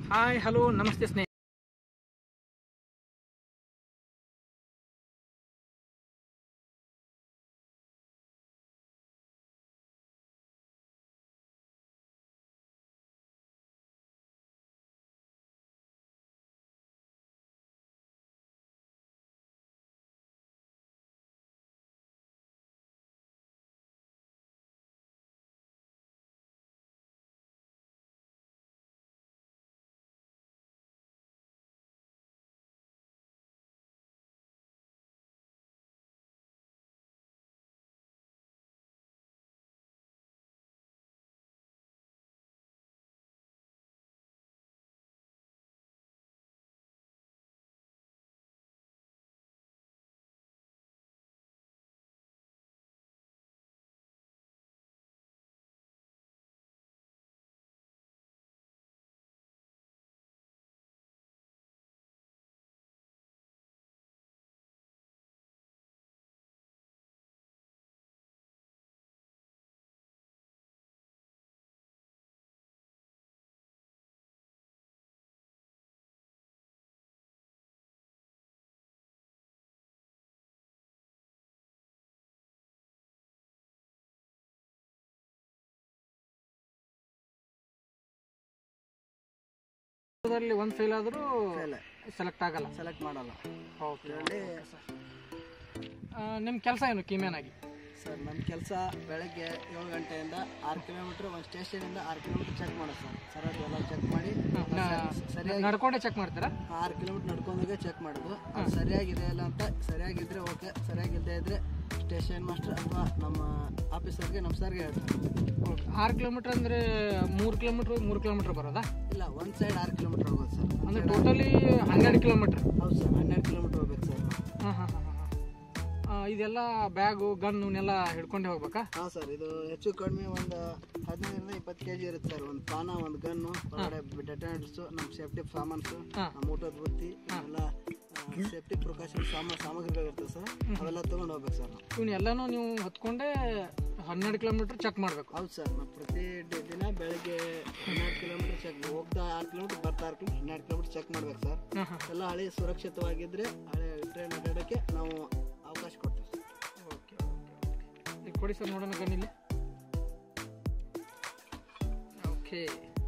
Hi hello ನಮಸ್ತೆ ಸ್ನೇಹಿತ ಅದರಲ್ಲಿ ಒಂದು ಫೇಲ್ ಆದರೂ ಸೆಲೆಕ್ಟ್ ಆಗಲ್ಲ ಸೆಲೆಕ್ಟ್ ಮಾಡಲ್ಲ ಓಕೆ ಇದರಲ್ಲಿ ನಿಮ್ಮ ಕೆಲಸ ಏನು ಕೀಮ್ಯಾನ್ ಆಗಿ ಸರ್ ನಮ್ಮ ಕೆಲಸ ಬೆಳಗ್ಗೆ ಏಳು ಗಂಟೆಯಿಂದ ಆರು ಕಿಲೋಮೀಟ್ರ್ ಒಂದು ಸ್ಟೇಷನಿಂದ ಆರು ಕಿಲೋಮೀಟ್ರ್ ಚೆಕ್ ಮಾಡೋದು ಸರ್ ಸರ್ ಅದು ಎಲ್ಲ ಚೆಕ್ ಮಾಡಿ ಸರಿಯಾಗಿ ನಡ್ಕೊಂಡೇ ಚೆಕ್ ಮಾಡ್ತೀರಾ ಆರು ಕಿಲೋಮೀಟ್ರ್ ನಡ್ಕೊಂಡೋಗೆ ಚೆಕ್ ಮಾಡೋದು ಅದು ಸರಿಯಾಗಿದೆ ಇಲ್ಲ ಅಂತ ಸರಿಯಾಗಿದ್ದರೆ ಓಕೆ ಸರಿಯಾಗಿಲ್ಲದೆ ಇದ್ದರೆ ಸ್ಟೇಷನ್ ಮಾಸ್ಟರ್ ಅಥವಾ ನಮ್ಮ ಆಫೀಸರ್ಗೆ ನಮ್ಮ ಸರ್ಗೆ ಹೇಳ್ತಾರೆ ಓಕೆ ಆರು ಕಿಲೋಮೀಟ್ರ್ ಅಂದರೆ ಮೂರು ಕಿಲೋಮೀಟ್ರ್ ಮೂರು ಕಿಲೋಮೀಟ್ರ್ ಬರೋದಾ ಇಲ್ಲ ಒಂದು ಸೈಡ್ ಆರು ಕಿಲೋಮೀಟ್ರ್ ಹೋಗೋದು ಸರ್ ಅಂದರೆ ಟೋಟಲಿ ಹನ್ನೆರಡು ಕಿಲೋಮೀಟ್ರ್ ಹೌದು ಸರ್ ಹನ್ನೆರಡು ಕಿಲೋಮೀಟ್ರ್ ಹೋಗ್ಬೇಕು ಸರ್ ಹಾಂ ಹಾಂ ಹಾಂ ಹಾಂ ಇದೆಲ್ಲ ಬ್ಯಾಗು ಗನ್ನು ಇವನ್ನೆಲ್ಲ ಹಿಡ್ಕೊಂಡೇ ಹೋಗ್ಬೇಕಾ ಹಾಂ ಸರ್ ಇದು ಹೆಚ್ಚು ಕಡಿಮೆ ಒಂದು ಹದಿನೈದರಿಂದ ಇಪ್ಪತ್ತು ಕೆ ಜಿ ಇರುತ್ತೆ ಸರ್ ಒಂದು ಪಾನ ಒಂದು ಗನ್ನು ಹೊರಗಡೆ ಡೆಟನೇಟ್ಸು ನಮ್ಮ ಸೇಫ್ಟಿ ಸಾಮಾನ್ಸು ಹಾ. ನಮ್ಮ ಊಟದ ಬುತ್ತಿ ಎಲ್ಲ ಸೇಫ್ಟಿ ಪ್ರಿಕಾಷನ್ ಸಾಮ ಸಾಮಗ್ರಿಗಳಿರ್ತದೆ ಸರ್ ಅವೆಲ್ಲ ತೊಗೊಂಡು ಹೋಗ್ಬೇಕು ಸರ್ ನಾವು ಇವನ್ನೆಲ್ಲನೂ ನೀವು ಹೊತ್ಕೊಂಡೇ ಹನ್ನೆರಡು ಕಿಲೋಮೀಟ್ರ್ ಚೆಕ್ ಮಾಡಬೇಕು ಹೌದು ಸರ್ ನಾವು ಪ್ರತಿ ಡಿ- ದಿನ ಬೆಳಗ್ಗೆ ಹನ್ನೆರಡು ಕಿಲೋಮೀಟರ್ ಚೆಕ್ ಹೋಗ್ತಾ ಆರು ಕಿಲೋಮೀಟರ್ ಬರ್ತಾ ಆರು ಕಿಲೋಮೀಟರ್ ಹನ್ನೆರಡು ಕಿಲೋಮೀಟರ್ ಚೆಕ್ ಮಾಡ್ಬೇಕು ಸರ್ ಹಾಂ ಹಾಂ ಎಲ್ಲ ಹಳಿ ಸುರಕ್ಷಿತವಾಗಿದ್ದರೆ ಹಳೆ ಟ್ರೈನ್ ಅಡ್ಡಾಡೋಕ್ಕೆ ನಾವು ಅವಕಾಶ ಕೊಡ್ತೀವಿ ಸರ್ ಓಕೆ ಓಕೆ ಈಗ ಕೊಡಿ ಸರ್ ನೋಡೋಣ ಗನ್ ಇಲ್ಲಿ ಓಕೆ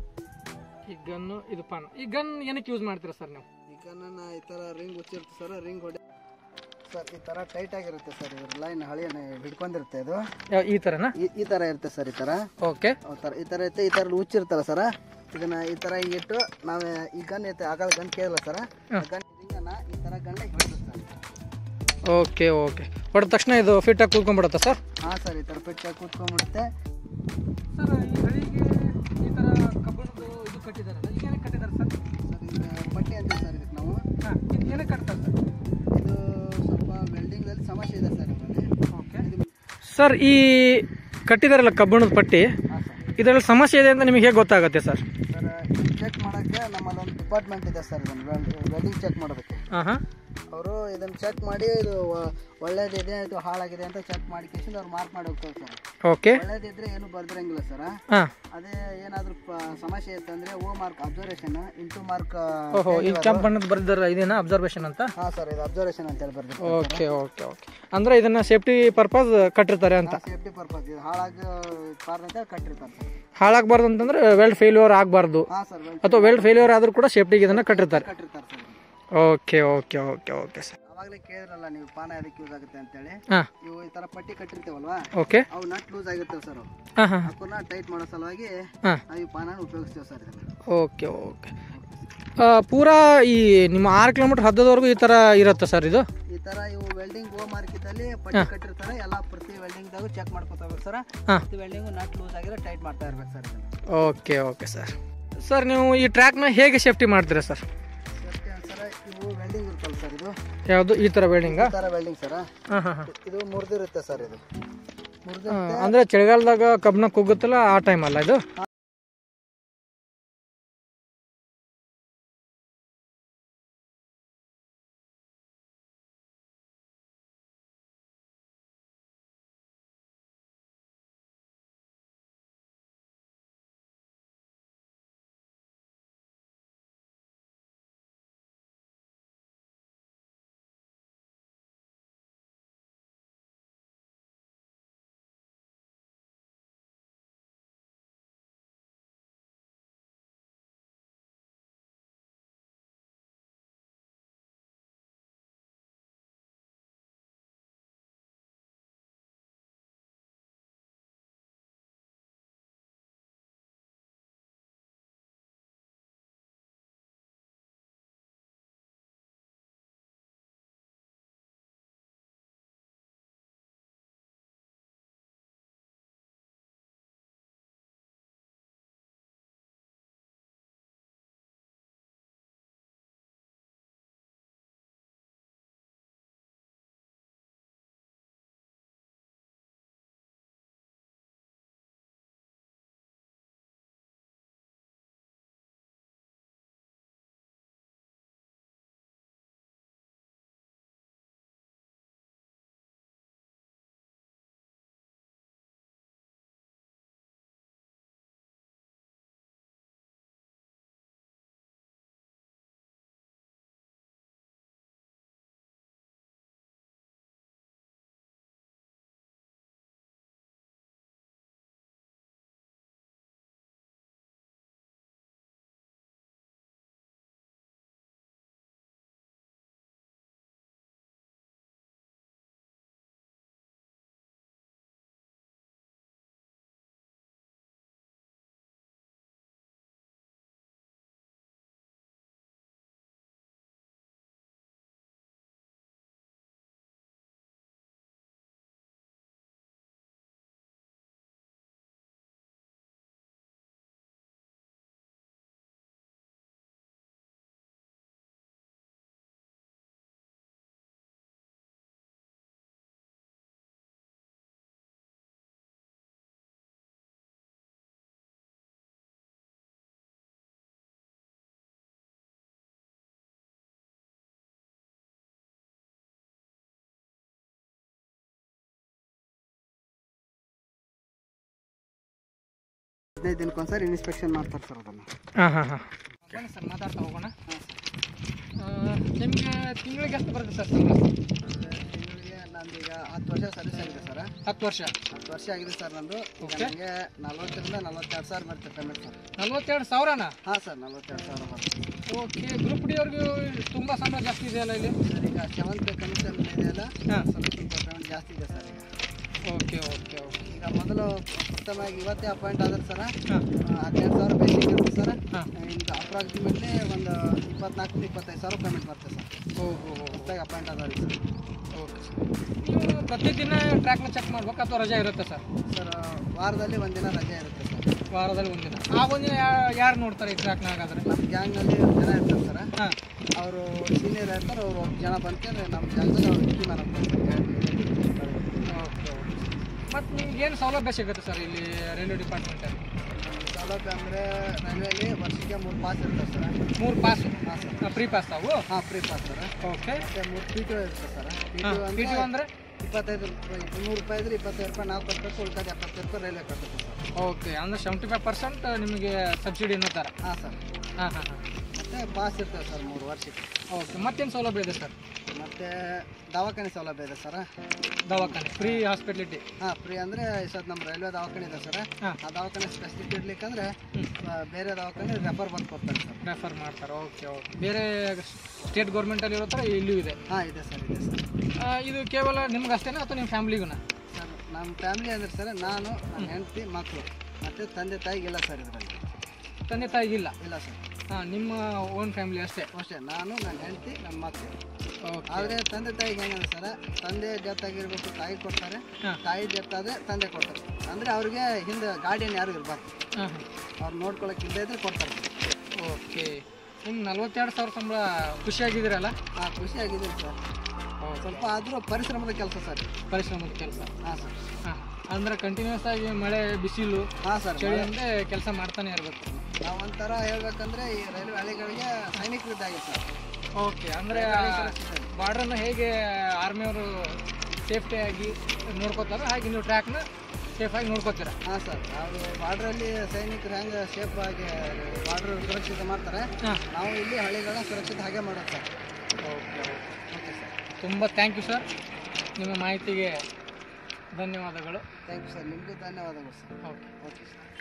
ಈ ಗನ್ನು ಇದು ಪಾನ್ ಈ ಗನ್ ಏನಕ್ಕೆ ಯೂಸ್ ಮಾಡ್ತೀರಾ ಸರ್ ನೀವು ಈಗ ನನ್ನ ಈ ಥರ ರಿಂಗ್ ಹುಚ್ಚಿರುತ್ತೆ ಸರ್ ರಿಂಗ್ ಹೊಡೆ ಸರ್ ಈ ಥರ ಟೈಟ್ ಆಗಿರುತ್ತೆ ಸರ್ ಇದ್ರ ಲೈನ್ ಹಳಿಯನ್ನು ಹಿಡ್ಕೊಂಡಿರುತ್ತೆ ಇದು ಯಾವ- ಈ ಥರನಾ ಈ ಈ ಥರ ಇರುತ್ತೆ ಸರ್ ಈ ಥರ ಓಕೆ ಆ ಥರ ಈ ಥರ ಇರುತ್ತೆ ಈ ಥರ ಹುಚ್ಚಿರ್ತಲ್ಲ ಸರ್ ಇದನ್ನ ಈ ಥರ ಹಿಂಗಿಟ್ಟು ನಾವು ಈ ಗನ್ ಇರುತ್ತೆ ಆಗ ಗನ್ ಕೇಳಲ್ಲ ಸರ್ ಗನ್ ರಿಂಗನ್ನು ಈ ಥರ ಗಂಡೆ ಹಿಡಿದು ಸರ್ ಓಕೆ ಓಕೆ ಹೊಡೆದ ತಕ್ಷಣ ಇದು ಫಿಟ್ಟಾಗಿ ಕೂತ್ಕೊಂಡ್ಬಿಡುತ್ತಾ ಸರ್ ಹಾಂ ಸರ್ ಈ ಥರ ಪೆಟ್ಟಾಗಿ ಕೂತ್ಕೊಂಡ್ಬಿಡುತ್ತೆ ಸರ್ ಈ ಹಳಿಗೆ ಈ ಥರ ಕಬ್ಬಿಣದ್ದು ಇದು ಕಟ್ಟಿದಾರಲ್ಲ ಈಗ ಏನಕ್ಕೆ ಕಟ್ಟಿದ್ದಾರೆ ಸರ್ ಸರ್ ಇದು ಪಟ್ಟಿ ಅಂತೀವಿ ಸರ್ ಇದಕ್ಕೆ ನಾವು ಹಾಂ ಇದು ಏನಕ್ಕೆ ಕಟ್ತಾರೆ ಸರ್ ಇದು ಸ್ವಲ್ಪ ವೆಲ್ಡಿಂಗಲ್ಲಿ ಸಮಸ್ಯೆ ಇದೆ ಸರ್ ಇದರಲ್ಲಿ ಓಕೆ ಸರ್ ಈ ಕಟ್ಟಿದಾರಲ್ಲ ಕಬ್ಬಿಣದ ಪಟ್ಟಿ ಹಾಂ ಸರ್ ಇದರಲ್ಲಿ ಸಮಸ್ಯೆ ಇದೆ ಅಂತ ನಿಮಗೆ ಹೇಗೆ ಗೊತ್ತಾಗುತ್ತೆ ಸರ್ ಸರ್ ಚೆಕ್ ಮಾಡೋಕ್ಕೆ ನಮ್ಮಲ್ಲೊಂದು ಡಿಪಾರ್ಟ್ಮೆಂಟ್ ಇದೆ ಸರ್ ಇದನ್ನು ವೆಲ್ಡಿಂಗ್ ಚೆಕ್ ಮಾಡೋದಕ್ಕೆ ಹಾಂ ಹಾಂ ಅವರು ಇದನ್ನು ಚೆಕ್ ಮಾಡಿ ಇದು ಒ- ಒಳ್ಳೇದಿದೆ ಇದು ಹಾಳಾಗಿದೆ ಅಂತ ಚೆಕ್ ಮಾಡಿ ಕೇಸಿಂದ ಅವ್ರು ಮಾರ್ಕ್ ಮಾಡಿ ಹೋಗ್ತಾರೆ ಸರ್ ಓಕೆ ಒಳ್ಳೇದಿದ್ರೆ ಏನು ಬರ್ದಿರಂಗಿಲ್ಲ ಸರ್ ಹಾಂ ಅದೇ ಏನಾದರೂ ಸಮಸ್ಯೆ ಇತ್ತಂದ್ರೆ O mark observation into mark ಓಹೋ ಈ ಕೆಂಪು ಬಣ್ಣದ ಬರ್ದಿದ್ದಾರೆ ಇದೇನಾ ಅಬ್ಸರ್ವೇಷನ್ ಅಂತ ಹಾಂ ಸರ್ ಇದು ಅಬ್ಸರ್ವೇಷನ್ ಅಂತ ಹೇಳಿ ಬರ್ದಿರ್ತಾರೆ ಓಕೆ ಓಕೆ ಓಕೆ ಅಂದರೆ ಇದನ್ನ ಸೇಫ್ಟಿ ಪರ್ಪಸ್ ಕಟ್ಟಿರ್ತಾರೆ ಅಂತ ಸೇಫ್ಟಿ ಪರ್ಪಸ್ ಇದು ಹಾಳಾಗ ಕಾರಣ ಅಂತ ಕಟ್ಟಿರ್ತಾರೆ ಸರ್ ಹಾಳಾಗಬಾರ್ದು ಅಂತಂದ್ರೆ ವೆಲ್ಡ್ ಫೇಲ್ಯೂರ್ ಆಗಬಾರ್ದು ಹಾಂ ಸರ್ ವೆಲ್ ಅಥವಾ ವೆಲ್ಡ್ ಫೇಲ್ಯೂರ್ ಆದರೂ ಕೂಡ ಸೇಫ್ಟಿಗೆ ಇದನ್ನು ಕಟ್ಟಿರ್ತಾರೆ ಕಟ್ಟಿರ್ತಾರೆ sir okay okay okay okay sir ಅವಾಗಲೇ ಕೇಳಿದ್ರಲ್ಲ ನೀವು ಪಾನ ಅದಕ್ಕೆ ಯೂಸ್ ಆಗುತ್ತೆ ಅಂತೇಳಿ ಹಾಂ ಇವು ಈ ಥರ ಪಟ್ಟಿ ಕಟ್ಟಿರ್ತೀವಲ್ವಾ ಓಕೆ ಅವು ನಟ್ ಲೂಸ್ ಆಗಿರ್ತವೆ ಸರ್ ಅವು ಹಾಂ ಹಾಂ ಹಾಕೋನ ಟೈಟ್ ಮಾಡೋ ಸಲುವಾಗಿ ಹಾಂ ನಾವು ಈ ಪಾನ ಉಪಯೋಗಿಸ್ತೀವಿ ಸರ್ ಇದನ್ನು ಓಕೆ ಓಕೆ ಪೂರಾ ಈ ನಿಮ್ಮ ಆರು ಕಿಲೋಮೀಟ್ರ್ ಹದ್ದದವರೆಗೂ ಈ ಥರ ಇರುತ್ತೆ ಸರ್ ಇದು ಈ ತರ ಇವು ವೆಲ್ಡಿಂಗ್ ಓ ಮಾರ್ಕ್ ಇದ್ದಲ್ಲಿ ಪಟ್ಟಿ ಕಟ್ಟಿರ್ತಾರೆ ಎಲ್ಲ ಪ್ರತಿ ವೆಲ್ಡಿಂಗ್ದಾಗೂ ಚೆಕ್ ಮಾಡ್ಕೊತಾ ಇರ್ಬೇಕು ಸರ್ ಹಾಂ ಪ್ರತಿ ವೆಲ್ಡಿಂಗು ನಟ್ ಲೂಸ್ ಆಗಿರೋ ಟೈಟ್ ಮಾಡ್ತಾ ಇರ್ಬೇಕು ಸರ್ ಇದನ್ನು ಓಕೆ ಓಕೆ ಸರ್ ಸರ್ ನೀವು ಈ ಟ್ರ್ಯಾಕ್ನ ಹೇಗೆ ಸೇಫ್ಟಿ ಮಾಡ್ತೀರಾ ಸರ್ ಸರ್ ಸರ ಇವು ವೆಲ್ಡಿಂಗ್ ಇರ್ತಲ್ಲ ಸರ್ ಇದು ಯಾವುದು ಈ ಥರ ವೆಲ್ಡಿಂಗಾ ಈ ಥರ ವೆಲ್ಡಿಂಗ್ ಸರ ಹಾಂ ಹಾಂ ಹಾಂ ಇದು ಮುರಿದಿರುತ್ತೆ ಸರ್ ಇದು ಮುರಿದು ಅಂದರೆ ಚಳಿಗಾಲದಾಗ ಕಬ್ಬಣ ಕುಗ್ಗುತ್ತಲ್ಲ ಆ ಟೈಮ್ ಅಲ್ಲ ಇದು ಹದಿನೈದು ದಿನಕ್ಕೊಂದ್ಸರಿ ಇನ್ಸ್ಪೆಕ್ಷನ್ ಮಾಡ್ತಾರೆ ಸರ್ ಅದನ್ನು ಹಾಂ ಹಾಂ ಹಾಂ ಬನ್ನಿ ಸರ್ ಮಾತಾಡ್ತಾ ಹೋಗೋಣ ನಿಮಗೆ ತಿಂಗಳಿಗೆ ಎಷ್ಟು ಬರುತ್ತೆ ಸರ್ ಸಂಬಳ ತಿಂಗಳಿಗೆ ನಂದೀಗ ಹತ್ತು ವರ್ಷ ಸರ್ವಿಸ್ ಆಗಿದೆ ಸರ್ ಹತ್ತು ವರ್ಷ ಹತ್ತು ವರ್ಷ ಆಗಿದೆ ಸರ್ ನಂದು ಈಗ Okay. ನನಗೆ ನಲ್ವತ್ತರಿಂದ ನಲ್ವತ್ತೆರಡು ಸಾವಿರ ಬರುತ್ತೆ ಪೇಮೆಂಟ್ ಸರ್ ನಲ್ವತ್ತೆರಡು ಸಾವಿರನಾ ಹಾಂ ಸರ್ ನಲ್ವತ್ತೆರಡು ಸಾವಿರ ಬರುತ್ತೆ ಓಕೆ ಗ್ರೂಪ್ ಡಿ ಅವ್ರಿಗೂ ತುಂಬ ಸಂಬಳ ಜಾಸ್ತಿ ಇದೆಯಲ್ಲ ಇಲ್ಲಿ ಸರ್ ಈಗ ಸೆವೆಂತ್ ಕಮಿಷನ್ ಇದೆಯಲ್ಲ ಹಾಂ ಸ್ವಲ್ಪ ಸ್ವಲ್ಪ ಪೇಮೆಂಟ್ ಜಾಸ್ತಿ ಇದೆ ಸರ್ ಈಗ ಓಕೆ ಓಕೆ ಓಕೆ ಈಗ ಮೊದಲು ಪ್ರಥಮವಾಗಿ ಇವತ್ತೇ ಅಪಾಯಿಂಟ್ ಆದ್ರೆ ಸರ್ ಹಾಂ ಹದಿನೆಂಟು ಸಾವಿರ ಬೇಸಿಕ್ ಇರುತ್ತೆ ಸರ್ ಹಾಂ ನಿಮ್ಗೆ ಅಪ್ರಾಕ್ಸಿಮೇಟ್ಲಿ ಒಂದು ಇಪ್ಪತ್ನಾಲ್ಕು ಇಪ್ಪತ್ತೈದು ಸಾವಿರ ಪೇಮೆಂಟ್ ಬರ್ತದೆ ಸರ್ ಓಹೋ ಹೊಸದಾಗಿ ಅಪಾಯಿಂಟ್ ಆದವ್ರಿಗೆ ಸರ್ ಓಕೆ ನೀವು ಪ್ರತಿದಿನ ಟ್ರ್ಯಾಕ್ನ ಚೆಕ್ ಮಾಡ್ಬೇಕು ಅಥವಾ ರಜೆ ಇರುತ್ತೆ ಸರ್ ಸರ್ ವಾರದಲ್ಲಿ ಒಂದಿನ ರಜೆ ಇರುತ್ತೆ ಸರ್ ವಾರದಲ್ಲಿ ಒಂದಿನ ಆ ಒಂದಿನ ಯಾರು ನೋಡ್ತಾರೆ ಈ ಟ್ರ್ಯಾಕ್ನ ಹಾಗಾದ್ರೆ ನಮ್ಮ ಗ್ಯಾಂಗ್ನಲ್ಲಿ ಜನ ಇರ್ತಾರೆ ಸರ್ ಹಾಂ ಅವರು ಸೀನಿಯರ್ ಇರ್ತಾರೆ ಅವರು ಜನ ಬಂದ್ಕೊಂಡು ನಮ್ಮ ಜಾಗದಲ್ಲಿ ಅವ್ರು ಡ್ಯೂಟಿ ಮಾಡಕ್ಕೆ ಓಕೆ ಓಕೆ ಮತ್ತು ನಿಮ್ಗೆ ಏನು ಸೌಲಭ್ಯ ಸಿಗುತ್ತೆ ಸರ್ ಇಲ್ಲಿ ರೈಲ್ವೆ ಡಿಪಾರ್ಟ್ಮೆಂಟಲ್ಲಿ ಸೌಲಭ್ಯ ಅಂದರೆ ರೈಲ್ವೆಲಿ ವರ್ಷಕ್ಕೆ ಮೂರು ಪಾಸ್ ಇರ್ತದೆ ಸರ್ ಮೂರು ಪಾಸ್ ಹಾಂ ಸರ್ ಫ್ರೀ ಪಾಸ್ ತಾವು ಹಾಂ ಫ್ರೀ ಪಾಸ್ ಸರ್ ಓಕೆ ಮತ್ತು ಮೂರು ಪಿ ಟಿ ಇರುತ್ತೆ ಸರ್ ಪಿ ಹಾಂ ಟಿ ಪಿ ಟಿ ಅಂದರೆ ಇಪ್ಪತ್ತೈದು ರೂಪಾಯಿ ನೂರು ರೂಪಾಯಿ ಇದ್ರೆ ಇಪ್ಪತ್ತೈದು ರೂಪಾಯಿ ನಾವು ಕಟ್ಟಬೇಕು ಉಳ್ಕಾದ ಎಪ್ಪತ್ತೈದು ರೂಪಾಯಿ ರೈಲ್ವೆ ಕಟ್ಟಬೇಕು ಸರ್ ಓಕೆ ಅಂದರೆ ಸೆವೆಂಟಿ ಫೈವ್ ಪರ್ಸೆಂಟ್ ನಿಮಗೆ ಸಬ್ಸಿಡಿ ಅನ್ನೋತಾರೆ ಹಾಂ ಸರ್ ಹಾಂ ಹಾಂ ಹಾಂ ಮತ್ತು ಪಾಸ್ ಇರ್ತದೆ ಸರ್ ಮೂರು ವರ್ಷಕ್ಕೆ ಓಕೆ ಮತ್ತೇನು ಸೌಲಭ್ಯ ಇದೆ ಸರ್ ಮತ್ತು ದವಾಖಾನೆ ಸೌಲಭ್ಯ ಇದೆ ಸರ್ ದವಾಖಾನೆ ಫ್ರೀ ಹಾಸ್ಪಿಟ್ಲಿಟಿ ಹಾಂ ಫ್ರೀ ಅಂದರೆ ಸರ್ ನಮ್ಮ ರೈಲ್ವೆ ದವಾಖಾನೆ ಇದೆ ಸರ್ ಹಾಂ ಆ ದವಾಖಾನೆ ಸ್ಪೆಸಿಫಿಕ್ ಇರ್ಲಿಕ್ಕಂದ್ರೆ ಹ್ಮ್. ಆ, ಬೇರೆ ದವಾಖಾನೆ ರೆಫರ್ ಬಂದು ಕೊಡ್ತಾರೆ ಸರ್ ರೆಫರ್ ಮಾಡ್ತಾರೆ ಓಕೆ ಓಕೆ ಬೇರೆ ಸ್ಟೇಟ್ ಗೌರ್ಮೆಂಟಲ್ಲಿ ಇರೋ ಥರ ಇಲ್ಲೂ ಇದೆ ಹಾಂ ಇದೆ ಸರ್ ಇದೆ ಸರ್ ಆ, ಇದು ಕೇವಲ ನಿಮ್ಗೆ ಅಷ್ಟೇನಾ ಅಥವಾ ನಿಮ್ಮ ಫ್ಯಾಮ್ಲಿಗೂನ ಸರ್ ನಮ್ಮ ಫ್ಯಾಮಿಲಿ ಅಂದ್ರೆ ಸರ್ ನಾನು ನನ್ನ ಹೆಂಡತಿ ಮಕ್ಕಳು ಮತ್ತು ತಂದೆ ತಾಯಿಗಿಲ್ಲ ಸರ್ ಇದರಲ್ಲಿ ತಂದೆ ತಾಯಿಗಿಲ್ಲ ಇಲ್ಲ ಸರ್ ಹಾಂ ನಿಮ್ಮ ಓನ್ ಫ್ಯಾಮಿಲಿ ಅಷ್ಟೇ ಅಷ್ಟೇ ನಾನು ನನ್ನ ಹೆಂಡತಿ ನಮ್ಮ ಮಕ್ಕಳು ಓಕೆ ಆದರೆ ತಂದೆ ತಾಯಿಗೆ ಹೆಂಗಂದ್ರೆ ಸರ್ ತಂದೆ ಡೆತ್ ಆಗಿರ್ಬೇಕು ತಾಯಿ ಕೊಡ್ತಾರೆ ಹಾಂ ತಾಯಿ ಡೆತ್ ಆದರೆ ತಂದೆ ಕೊಡ್ತಾರೆ ಅಂದರೆ ಅವ್ರಿಗೆ ಹಿಂದೆ ಗಾರ್ಡಿಯನ್ ಯಾರು ಇರಬಾರ್ದು ಹಾಂ ಹಾಂ ಅವ್ರು ನೋಡ್ಕೊಳಕ್ಕೆ ಇಲ್ಲದೆ ಇದ್ರೆ ಕೊಡ್ತಾರೆ ಓಕೆ ನಿಮ್ಗೆ ನಲ್ವತ್ತೆರಡು ಸಾವಿರ ಸಂಬಳ ಖುಷಿಯಾಗಿದ್ದೀರಲ್ಲ ಹಾಂ ಖುಷಿಯಾಗಿದ್ದೀನಿ ಸರ್ ಸ್ವಲ್ಪ ಆದರೂ ಪರಿಶ್ರಮದ ಕೆಲಸ ಸರ್ ಪರಿಶ್ರಮದ ಕೆಲಸ ಹಾಂ ಸರ್ ಹಾಂ ಅಂದರೆ ಕಂಟಿನ್ಯೂಸ್ ಆಗಿ ಮಳೆ ಬಿಸಿಲು ಹಾಂ ಸರ್ ಚಳಿ ಅಂದರೆ ಕೆಲಸ ಮಾಡ್ತಾನೆ ಇರಬೇಕು ನಾವು ಒಂಥರ ಹೇಳ್ಬೇಕಂದ್ರೆ ಈ ರೈಲ್ವೆ ಹಳಿಗಳಿಗೆ ಸೈನಿಕರಿದ್ದಾಗೆ ಸರ್ ಓಕೆ ಅಂದರೆ ಬಾರ್ಡ್ರನ್ನು ಹೇಗೆ ಆರ್ಮಿಯವರು ಸೇಫ್ಟಿಯಾಗಿ ನೋಡ್ಕೋತಾರೋ ಹಾಗೆ ನೀವು ಟ್ರ್ಯಾಕ್ನ ಸೇಫಾಗಿ ನೋಡ್ಕೋತೀರಾ ಹಾಂ ಸರ್ ಅವರು ಬಾರ್ಡ್ರಲ್ಲಿ ಸೈನಿಕರು ಹೆಂಗೆ ಸೇಫ್ ಆಗಿ ಬಾರ್ಡ್ರ್ ಸುರಕ್ಷಿತ ಮಾಡ್ತಾರೆ ಹಾಂ ನಾವು ಇಲ್ಲಿ ಹಳ್ಳಿಗಳನ್ನ ಸುರಕ್ಷಿತ ಹಾಗೆ ಮಾಡೋದು sir okay okay okay sir ತುಂಬ ಥ್ಯಾಂಕ್ ಯು ಸರ್ ನಿಮ್ಮ ಮಾಹಿತಿಗೆ ಧನ್ಯವಾದಗಳು ಥ್ಯಾಂಕ್ ಯು ಸರ್ ನಿಮಗೂ ಧನ್ಯವಾದಗಳು ಸರ್ ಓಕೆ ಓಕೆ ಸರ್